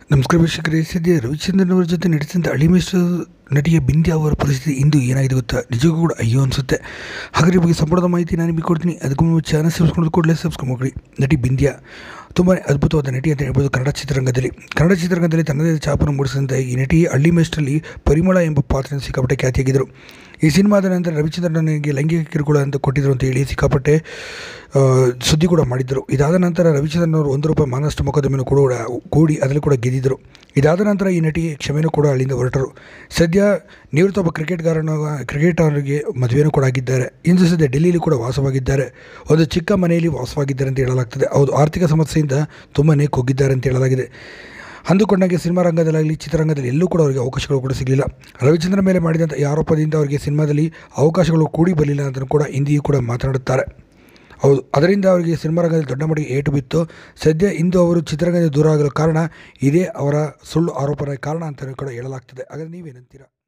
ನಮಸ್ಕಾರ ವೀಕ್ಷಕರೇ ಸದ್ಯ ರವಿಚಂದ್ರನ್ ಅವರ ಜೊತೆ ನಟಿಸಿದಂಥ ಅಳಿಮೇಶ್ವರ ನಟಿಯ ಬಿಂದ್ಯಾ ಅವರ ಪರಿಸ್ಥಿತಿ ಇಂದು ಏನಾಗಿದೆ ಗೊತ್ತಾ ನಿಜಕ್ಕೂ ಕೂಡ ಅಯ್ಯೋ ಅನಿಸುತ್ತೆ ಹಾಗಾದ್ರೆ ಈ ಬಗ್ಗೆ ಸಂಪೂರ್ಣ ಮಾಹಿತಿ ನಾನು ನಿಮಗೆ ಕೊಡ್ತೀನಿ ಅದಕ್ಕೂ ಮುನ್ನ ಚಾನಲ್ ಸಬ್ಸ್ಕ್ರೈಬ್ ಕೂಡಲೇ ಸಬ್ಸ್ಕ್ರೈಬ್ ಮಾಡಿ ನಟಿ ಬಿಂದ್ಯಾ ತುಂಬಾ ಅದ್ಭುತವಾದ ನಟಿ ಅಂತ ಹೇಳ್ಬೋದು ಕನ್ನಡ ಚಿತ್ರರಂಗದಲ್ಲಿ ಕನ್ನಡ ಚಿತ್ರರಂಗದಲ್ಲಿ ತನ್ನದೇ ಛಾಪನ್ನು ಮೂಡಿಸಿದಂಥ ಈ ನಟಿ ಹಳ್ಳಿ ಮೇಸ್ಟ್ರಲ್ಲಿ ಪರಿಮಳ ಎಂಬ ಪಾತ್ರ ಸಿಕ್ಕಾಪಟ್ಟೆ ಖ್ಯಾತಿಯಾಗಿದ್ದರು ಈ ಸಿನಿಮಾದ ನಂತರ ರವಿಚಂದ್ರನಿಗೆ ಲೈಂಗಿಕ ಕಿರುಕುಳ ಅಂತ ಕೊಟ್ಟಿದ್ರು ಅಂತ ಹೇಳಿ ಸಿಕ್ಕಾಪಟ್ಟೆ ಆ, ಸುದ್ದಿ ಕೂಡ ಮಾಡಿದ್ದರು ಇದಾದ ನಂತರ ರವಿಚಂದ್ರನ್ ಅವರು ಒಂದು ರೂಪಾಯಿ ಮಾನಷ್ಟ ಮೊಕದ್ದಮೆಯನ್ನು ಕೂಡ ಕೂಡಿ ಅದರಲ್ಲಿ ಕೂಡ ಗೆದ್ದಿದ್ದರು ಇದಾದ ನಂತರ ಈ ನಟಿ ಕ್ಷಮೆನೂ ಕೂಡ ಅಲ್ಲಿಂದ ಹೊರಟರು ಸದ್ಯ ನಿವೃತ್ತ ಒಬ್ಬ ಕ್ರಿಕೆಟ್ಗಾರನ ಕ್ರಿಕೆಟರ್ಗೆ ಮದುವೆನೂ ಕೂಡ ಆಗಿದ್ದಾರೆ ಇಂದು ಸದ್ಯ ಡೆಲ್ಲಿಯಲ್ಲಿ ಕೂಡ ವಾಸವಾಗಿದ್ದಾರೆ ಒಂದು ಚಿಕ್ಕ ಮನೆಯಲ್ಲಿ ವಾಸವಾಗಿದ್ದಾರೆ ಅಂತ ಹೇಳಲಾಗ್ತದೆ ಹೌದು ಆರ್ಥಿಕ ಸಮಸ್ಯೆಯಿಂದ ತುಂಬಾ ಕೊಗ್ಗಿದ್ದಾರೆ ಅಂತ ಹೇಳಲಾಗಿದೆ ಅಂದುಕೊಂಡಂಗೆ ಸಿನಿಮಾ ರಂಗದಲ್ಲಾಗಲಿ ಚಿತ್ರರಂಗದಲ್ಲಿ ಎಲ್ಲೂ ಕೂಡ ಅವರಿಗೆ ಅವಕಾಶಗಳು ಕೂಡ ಸಿಗಲಿಲ್ಲ ರವಿಚಂದ್ರನ್ ಮೇಲೆ ಮಾಡಿದಂಥ ಈ ಆರೋಪದಿಂದ ಅವರಿಗೆ ಸಿನಿಮಾದಲ್ಲಿ ಅವಕಾಶಗಳು ಕೂಡಿ ಬರಲಿಲ್ಲ ಅಂತ ಕೂಡ ಹಿಂದಿಯೂ ಕೂಡ ಮಾತನಾಡುತ್ತಾರೆ ಹೌದು ಅದರಿಂದ ಅವರಿಗೆ ಸಿನಿಮಾ ರಂಗದಲ್ಲಿ ದೊಡ್ಡ ಮಟ್ಟಿಗೆ ಏಟು ಬಿತ್ತು ಸದ್ಯ ಇಂದು ಅವರು ಚಿತ್ರರಂಗದಿಂದ ದೂರ ಆಗಲು ಕಾರಣ ಇದೇ ಅವರ ಸುಳ್ಳು ಆರೋಪದ ಕಾರಣ ಅಂತಲೂ ಕೂಡ ಹೇಳಲಾಗ್ತದೆ ಹಾಗಾದ್ರೆ ನೀವೇನಂತೀರಾ